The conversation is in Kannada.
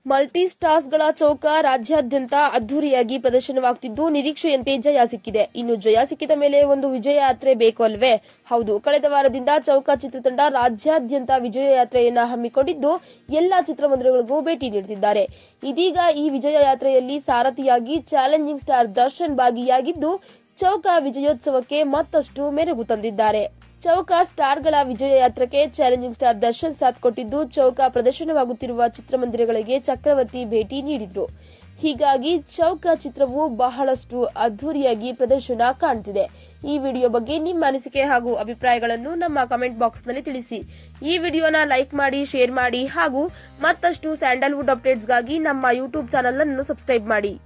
ಮಲ್ಟಿ ಸ್ಟಾರ್ಸ್ಗಳ ಚೌಕ ರಾಜ್ಯಾದ್ಯಂತ ಅದ್ದೂರಿಯಾಗಿ ಪ್ರದರ್ಶನವಾಗುತ್ತಿದ್ದು ನಿರೀಕ್ಷೆಯಂತೆ ಜಯ ಸಿಕ್ಕಿದೆ ಇನ್ನು ಜಯ ಸಿಕ್ಕಿದ ಮೇಲೆ ಒಂದು ವಿಜಯ ಯಾತ್ರೆ ಬೇಕು ಅಲ್ವೇ ಹೌದು ಕಳೆದ ವಾರದಿಂದ ಚೌಕ ಚಿತ್ರತಂಡ ರಾಜ್ಯಾದ್ಯಂತ ವಿಜಯ ಯಾತ್ರೆಯನ್ನ ಹಮ್ಮಿಕೊಂಡಿದ್ದು ಎಲ್ಲಾ ಚಿತ್ರಮಂದಿರಗಳಿಗೂ ಭೇಟಿ ನೀಡುತ್ತಿದ್ದಾರೆ ಇದೀಗ ಈ ವಿಜಯ ಯಾತ್ರೆಯಲ್ಲಿ ಸಾರಥಿಯಾಗಿ ಚಾಲೆಂಜಿಂಗ್ ಸ್ಟಾರ್ ದರ್ಶನ್ ಭಾಗಿಯಾಗಿದ್ದು ಚೌಕ ವಿಜಯೋತ್ಸವಕ್ಕೆ ಮತ್ತಷ್ಟು ಮೆರುಗು ತಂದಿದ್ದಾರೆ ಚೌಕ ಸ್ಟಾರ್ಗಳ ವಿಜಯ ಯಾತ್ರಕ್ಕೆ ಚಾಲೆಂಜಿಂಗ್ ಸ್ಟಾರ್ ದರ್ಶನ್ ಸಾಥ್ ಕೊಟ್ಟಿದ್ದು ಚೌಕ ಪ್ರದರ್ಶನವಾಗುತ್ತಿರುವ ಚಿತ್ರಮಂದಿರಗಳಿಗೆ ಚಕ್ರವರ್ತಿ ಭೇಟಿ ನೀಡಿದ್ರು ಹೀಗಾಗಿ ಚೌಕ ಚಿತ್ರವು ಬಹಳಷ್ಟು ಅದ್ದೂರಿಯಾಗಿ ಪ್ರದರ್ಶನ ಕಾಣ್ತಿದೆ ಈ ವಿಡಿಯೋ ಬಗ್ಗೆ ನಿಮ್ಮ ಅನಿಸಿಕೆ ಹಾಗೂ ಅಭಿಪ್ರಾಯಗಳನ್ನು ನಮ್ಮ ಕಮೆಂಟ್ ಬಾಕ್ಸ್ನಲ್ಲಿ ತಿಳಿಸಿ ಈ ವಿಡಿಯೋನ ಲೈಕ್ ಮಾಡಿ ಶೇರ್ ಮಾಡಿ ಹಾಗೂ ಮತ್ತಷ್ಟು ಸ್ಯಾಂಡಲ್ವುಡ್ ಅಪ್ಡೇಟ್ಸ್ಗಾಗಿ ನಮ್ಮ ಯೂಟ್ಯೂಬ್ ಚಾನಲ್ ಅನ್ನು ಸಬ್ಸ್ಕ್ರೈಬ್ ಮಾಡಿ